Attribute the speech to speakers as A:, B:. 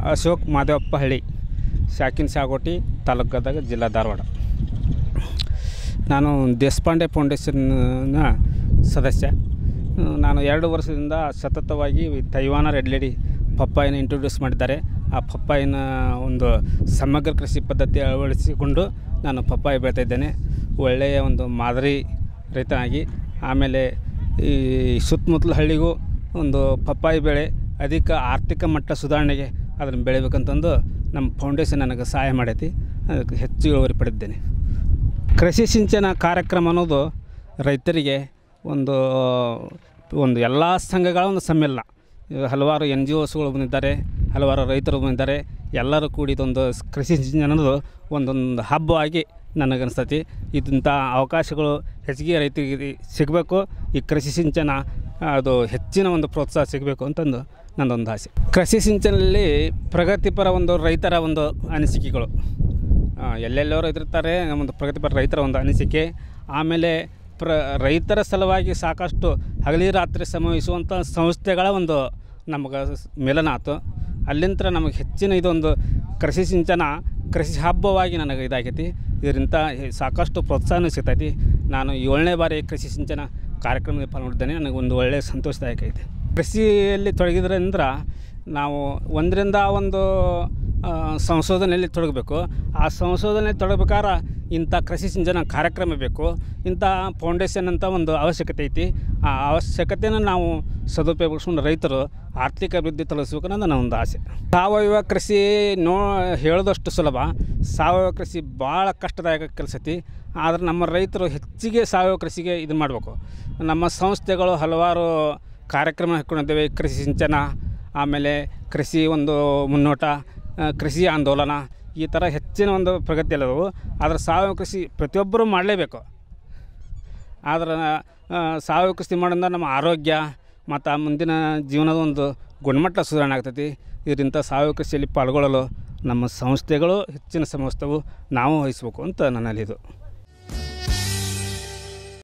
A: ಅಶೋಕ್ ಮಾದೇವಪ್ಪ ಹಳ್ಳಿ ಶಾಕಿನ್ ಸಾಗೋಟಿ ತಾಲೂಕು ಗದಗ ಜಿಲ್ಲಾ ಧಾರವಾಡ ನಾನು ದೇಶಪಾಂಡೆ ಫೌಂಡೇಶನ್ನ ಸದಸ್ಯ ಹ್ಮ್, ನಾನು ಎರಡು ವರ್ಷದಿಂದ ಸತತವಾಗಿ ತೈವಾನ ರೆಡ್ ಲೇಡಿ ಪಪ್ಪಾಯಿನ ಇಂಟ್ರೊಡ್ಯೂಸ್ ಮಾಡಿದ್ದಾರೆ ಆ ಪಪ್ಪಾಯಿನ ಒಂದು ಸಮಗ್ರ ಕೃಷಿ ಪದ್ಧತಿ ಅಳವಡಿಸಿಕೊಂಡು ನಾನು ಪಪ್ಪಾಯಿ ಬೆಳೀತಾ ಇದ್ದೇನೆ ಒಳ್ಳೆಯ ಒಂದು ಮಾದರಿ ರೈತನಾಗಿ ಆಮೇಲೆ ಈ ಸುತ್ತಮುತ್ತಲ ಹಳ್ಳಿಗೂ ಒಂದು ಪಪ್ಪಾಯಿ ಬೆಳೆ ಅಧಿಕ ಆರ್ಥಿಕ ಮಟ್ಟ ಸುಧಾರಣೆಗೆ ಅದನ್ನು ಬೆಳಿಬೇಕಂತಂದು ನಮ್ಮ ಫೌಂಡೇಶನ್ ನನಗೆ ಸಹಾಯ ಮಾಡೈತಿ ಅದಕ್ಕೆ ಹೆಚ್ಚು ಇಳುವರಿ ಪಡೆದಿದ್ದೇನೆ ಕೃಷಿ ಸಿಂಚನ ಕಾರ್ಯಕ್ರಮ ಅನ್ನೋದು ರೈತರಿಗೆ ಒಂದು ಒಂದು ಎಲ್ಲ ಸಂಘಗಳ ಒಂದು ಸಮ್ಮೇಳನ ಇವಾಗ ಹಲವಾರು ಎನ್ ಜಿ ಒಸ್ಗಳು ಬಂದಿದ್ದಾರೆ ಹಲವಾರು ರೈತರು ಬಂದಿದ್ದಾರೆ ಎಲ್ಲರೂ ಕೂಡಿದೊಂದು ಸ್- ಕೃಷಿ ಸಿಂಚನ ಅನ್ನೋದು ಒಂದೊಂದು ಹಬ್ಬವಾಗಿ ನನಗನ್ಸ್ತತಿ ಇದಂಥ ಅವಕಾಶಗಳು ಹೆಚ್ಚಿಗೆ ರೈತರಿಗೆ ಸಿಗಬೇಕು ಈ ಕೃಷಿ ಸಿಂಚನ ಅದು ಹೆಚ್ಚಿನ ಒಂದು ಪ್ರೋತ್ಸಾಹ ಸಿಗಬೇಕು ಅಂತಂದು ನನ್ನದೊಂದು ಆಸೆ ಕೃಷಿ ಸಿಂಚನಲ್ಲಿ ಪ್ರಗತಿಪರ ಒಂದು ರೈತರ ಒಂದು ಅನಿಸಿಕೆಗಳು ಆ, ಎಲ್ಲೆಲ್ಲೋ ರೈತರಿರ್ತಾರೆ ಒಂದು ಪ್ರಗತಿಪರ ರೈತರ ಒಂದು ಅನಿಸಿಕೆ ಆಮೇಲೆ ಪ್ರ ರೈತರ ಸಲುವಾಗಿ ಸಾಕಷ್ಟು ಹಗಲಿ ರಾತ್ರಿ ಶ್ರಮಿಸುವಂಥ ಸಂಸ್ಥೆಗಳ ಒಂದು ನಮಗೆ ಸ್- ಮಿಲನ ಆಯ್ತು ಅಲ್ಲಿಂದ ನಮಗೆ ಹೆಚ್ಚಿನ ಇದೊಂದು ಕೃಷಿ ಸಿಂಚನ ಕೃಷಿ ಹಬ್ಬವಾಗಿ ನನಗೆ ಇದಾಗೈತಿ ಇದರಿಂದ ಹೆ- ಸಾಕಷ್ಟು ಪ್ರೋತ್ಸಾಹನೂ ಸಿಗ್ತೈತಿ ನಾನು ಏಳನೇ ಬಾರಿ ಕೃಷಿ ಸಿಂಚನ ಕಾರ್ಯಕ್ರಮದಲ್ಲಿ ಪಾಲ್ಗೊಂಡಿದ್ದೇನೆ ನನಗೆ ಒಂದು ಒಳ್ಳೆಯ ಸಂತೋಷದಾಯಕ ಐತೆ ಕೃಷಿಯಲ್ಲಿ ತೊಡಗಿದ್ರಿಂದ ನಾವು ಒಂದರಿಂದ ಒಂದು ಆ, ಸಂಶೋಧನೆಯಲ್ಲಿ ತೊಡಗಬೇಕು ಆ ಸಂಶೋಧನೆ ತೊಡಗಬೇಕಾದ್ರೆ ಇಂಥ ಕೃಷಿ ಸಿಂಚನ ಕಾರ್ಯಕ್ರಮ ಬೇಕು ಇಂಥ ಫೌಂಡೇಶನ್ ಅಂತ ಒಂದು ಅವಶ್ಯಕತೆ ಐತಿ ಆ ಅವಶ್ಯಕತೆಯನ್ನು ನಾವು ಸದುಪಯೋಗಿಸ್ಕೊಂಡು ರೈತರು ಆರ್ಥಿಕ ಅಭಿವೃದ್ಧಿ ತಲುಪಿಸ್ಬೇಕು ಅನ್ನೋದು ನನ್ನ ಒಂದು ಆಸೆ ಸಾವಯವ ಕೃಷಿ ನೋ ಹೇಳೋದಷ್ಟು ಸುಲಭ ಸಾವಯವ ಕೃಷಿ ಭಾಳ ಕಷ್ಟದಾಯಕ ಕೆಲಸ ಐತಿ ಆದ್ರೆ ನಮ್ಮ ರೈತರು ಹೆಚ್ಚಿಗೆ ಸಾವಯವ ಕೃಷಿಗೆ ಇದು ಮಾಡಬೇಕು ನಮ್ಮ ಸಂಸ್ಥೆಗಳು ಹಲವಾರು ಕಾರ್ಯಕ್ರಮ ಹಾಕ್ಕೊಂಡಿದ್ದೇವೆ ಕೃಷಿ ಸಿಂಚನ ಆಮೇಲೆ ಕೃಷಿ ಒಂದು ಮುನ್ನೋಟ ಆ, ಕೃಷಿ ಆಂದೋಲನ ಈ ಥರ ಹೆಚ್ಚಿನ ಒಂದು ಪ್ರಗತಿ ಅಲ್ಲದವು ಆದರೆ ಸಾವಯವ ಕೃಷಿ ಪ್ರತಿಯೊಬ್ಬರೂ ಮಾಡಲೇಬೇಕು ಆದ್ರೆ ಆ, ಸಾವಯವ ಕೃಷಿ ಮಾಡೋದ್ರಿಂದ ನಮ್ಮ ಆರೋಗ್ಯ ಮತ್ತು ಆ ಮುಂದಿನ ಜೀವನದ ಒಂದು ಗುಣಮಟ್ಟ ಸುಧಾರಣೆ ಆಗ್ತೈತಿ ಇದರಿಂದ ಸಾವಯವ ಕೃಷಿಯಲ್ಲಿ ಪಾಲ್ಗೊಳ್ಳಲು ನಮ್ಮ ಸಂಸ್ಥೆಗಳು ಹೆಚ್ಚಿನ ಶ್ರಮ ವಹಿಸ್ತವು ನಾವು ವಹಿಸ್ಬೇಕು ಅಂತ ನನ್ನಲ್ಲಿ ಇದು